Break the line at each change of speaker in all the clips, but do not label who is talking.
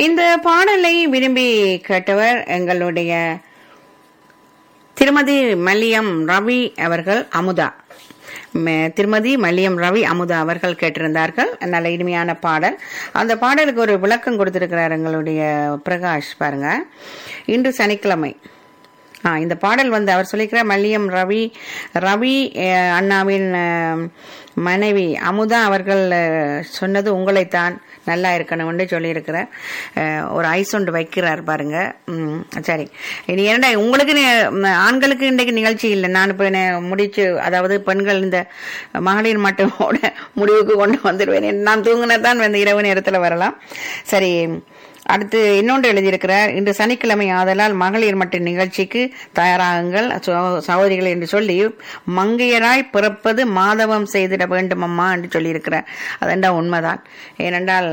இந்த பாடலை விரும்பி கேட்டவர் எங்களுடைய திருமதி மல்லியம் ரவி அவர்கள் அமுதா ம- திருமதி மல்லியம் ரவி அமுதா அவர்கள் கேட்டிருந்தார்கள் நல்ல இனிமையான பாடல் அந்த பாடலுக்கு ஒரு விளக்கம் கொடுத்திருக்கிறார் எங்களுடைய பிரகாஷ் பாருங்க இன்று சனிக்கிழமை ஆ இந்த பாடல் வந்து அவர் சொல்லிக்கிறார் மல்லியம் ரவி ரவி அஹ், அண்ணாவின் அஹ், மனைவி அமுதா அவர்கள் அஹ், சொன்னது உங்களைத்தான் நல்லா இருக்கணும்னு சொல்லியிருக்கிறார் அஹ், ஒரு ஐஸ் ஒன்று வைக்கிறார் பாருங்க ம், சரி இனி என்னடா உங்களுக்கு நி- ம், ஆண்களுக்கு இன்றைக்கு நிகழ்ச்சி இல்லை நான் இப்போ முடிச்சு அதாவது பெண்கள் இந்த மகளிர் மட்டுமோட முடிவுக்கு கொண்டு வந்துடுவேன் நான் தூங்கினா தான் வந்து இரவு நேரத்தில் வரலாம் சரி அடுத்து இன்னொன்று எழுதியிருக்கிறார் இன்று சனிக்கிழமை ஆதலால் மகளிர் மட்டும் நிகழ்ச்சிக்கு தயாராகுங்கள் சகோ- சகோதரிகள் என்று சொல்லி மங்கையராய் பிறப்பது மாதவம் செய்திட வேண்டும் அம்மா என்று சொல்லியிருக்கிறார் அதெண்டா உண்மைதான் ஏனென்றால்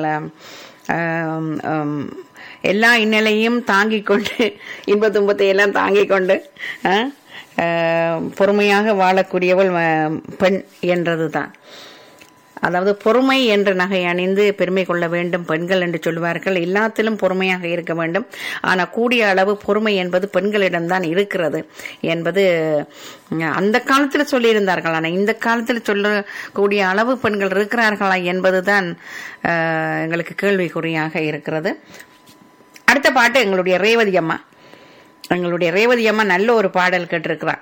ஆம், ஆம், எல்லா இன்னலையும் தாங்கிக் கொண்டு இன்ப துன்பத்தை எல்லாம் தாங்கிக் கொண்டு ஆ, ஆ, பொறுமையாக வாழக்கூடியவள் ஆ, பெண் என்றதுதான் அதாவது பொறுமை என்ற நகை அணிந்து பெருமை கொள்ள வேண்டும் பெண்கள் என்று சொல்வார்கள் எல்லாத்திலும் பொறுமையாக இருக்க வேண்டும் ஆனால் கூடிய அளவு பொறுமை என்பது பெண்களிடம்தான் இருக்கிறது என்பது உம், அந்த காலத்தில் சொல்லியிருந்தார்கள் ஆனால் இந்த காலத்தில் சொல்லக்கூடிய அளவு பெண்கள் இருக்கிறார்களா என்பதுதான் அஹ், எங்களுக்கு கேள்விக்குறியாக இருக்கிறது அடுத்த பாட்டு எங்களுடைய ரேவதி அம்மா எங்களுடைய ரேவதி அம்மா நல்ல ஒரு பாடல் கேட்டிருக்கிறார்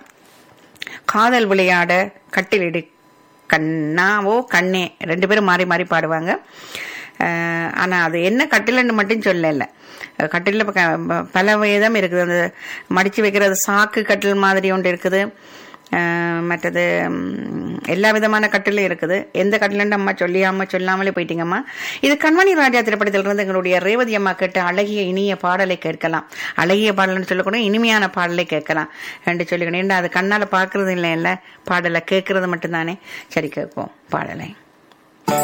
காதல் விளையாட கட்டிலிடு கண்ணாவோ கண்ணே ரெண்டு பேரும் மாறி மாறி பாடுவாங்க அஹ் ஆனா அது என்ன கட்டிலன்னு மட்டும் சொல்லல கட்டில பல விதம் இருக்குது அந்த மடிச்சு வைக்கிறது சாக்கு கட்டில் மாதிரி ஒன்று இருக்குது அஹ் மற்றது ம், எல்லா விதமான கட்டிலும் இருக்குது எந்த கட்டிலன்னு அம்மா சொல்லியாம சொல்லாமலே போயிட்டீங்கம்மா இது கண்மணி ராஜா திரைப்படத்திலிருந்து எங்களுடைய ரேவதி அம்மா கேட்ட அழகிய இனிய பாடலை கேட்கலாம் அழகிய பாடல்னு சொல்லக்கூட இனிமையான பாடலை கேட்கலாம் என்று சொல்லிக்கணும் ஏன்னா அது கண்ணால பார்க்கறது இல்லை இல்ல பாடலை கேட்கறது மட்டும்தானே சரி கேட்போம் பாடலை